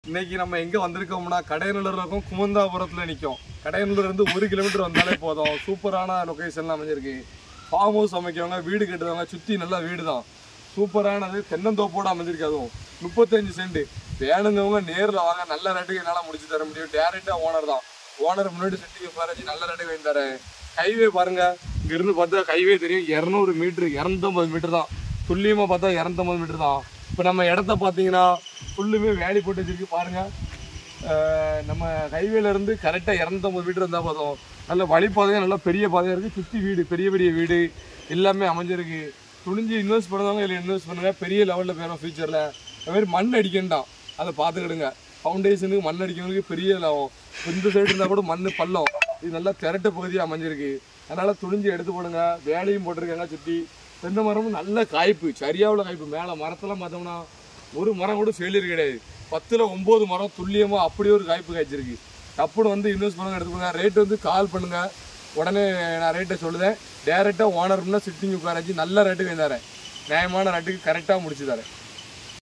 இன்னைக்கு நம்ம எங்க வந்திருக்கோம்னா கடையநல்லூர் இருக்கும் குமந்தாபுரத்துல நிற்கும் கடையநல்லூர் இருந்து ஒரு கிலோமீட்டர் வந்தாலே போதும் சூப்பரான லொகேஷன்லாம் அமைஞ்சிருக்கு ஃபார்ம் ஹவுஸ் அமைக்கிறவங்க வீடு கட்டுறவங்க சுற்றி நல்லா வீடு தான் சூப்பரானது தென்னந்தோப்போட அமைஞ்சிருக்கு அதுவும் முப்பத்தஞ்சு சென்ட் வேணுங்கவங்க நேரில் வாங்க நல்ல ரேட்டுக்கு என்னால் முடிச்சு தர முடியும் டேரெக்டாக ஓனர் தான் ஓனர் முன்னாடி செட்டிங்க பாருச்சு நல்ல ரேட்டுக்கு வாங்கி தரேன் ஹைவே பாருங்க இங்கிருந்து பார்த்தா ஹைவே தெரியும் இரநூறு மீட்ரு இரநூத்தம்பது மீட்டர் தான் துல்லியமாக பார்த்தா இரநூத்தம்பது மீட்டர் தான் இப்போ நம்ம இடத்த பார்த்தீங்கன்னா ஃபுல்லுமே வேலி போட்டு வச்சிருக்கு பாருங்க அஹ் நம்ம ஹைவேல இருந்து கரெக்டாக இரநூத்தம்பது மீட்டர் இருந்தால் பார்த்தோம் நல்ல வழிப்பாதையாக நல்ல பெரிய பாதையாக இருக்குது சுற்றி வீடு பெரிய பெரிய வீடு எல்லாமே அமைஞ்சிருக்கு துணிஞ்சு இன்வெஸ்ட் பண்ணுறவங்க இதில் இன்வெஸ்ட் பண்ணுங்க பெரிய லெவலில் போயிடும் ஃபியூச்சரில் அது மாதிரி மண் அடிக்கண்டாம் அதை பார்த்துக்கிடுங்க ஃபவுண்டேஷனுக்கு மண் அடிக்கிறவங்களுக்கு பெரிய லாபம் இப்ப இந்த சைடு இருந்தால் கூட மண் பள்ளம் இது நல்லா திரட்ட பகுதியாக அமைஞ்சிருக்கு அதனால துணிஞ்சு எடுத்து போடுங்க வேலையும் போட்டிருக்காங்க சுற்றி தென்னை மரமும் நல்ல காய்ப்பு சரியாவுள்ள காய்ப்பு மேலே மரத்தெல்லாம் பார்த்தோம்னா ஒரு மரம் கூட ஃபெயிலியர் கிடையாது பத்தில் ஒம்பது மரம் துல்லியமாக அப்படியே ஒரு காய்ப்பு காய்ச்சிருக்கு டப்புன்னு வந்து இன்வெஸ்ட் பண்ணுங்க எடுத்துக்கோங்க ரேட் வந்து கால் பண்ணுங்க உடனே நான் ரேட்டை சொல்லுதேன் டேரெக்டாக ஓனர்னா சிட்டிங் உட்கார வச்சு நல்ல ரேட்டுக்கு தரேன் நியாயமான ரேட்டுக்கு கரெக்டாக முடிச்சு தரேன்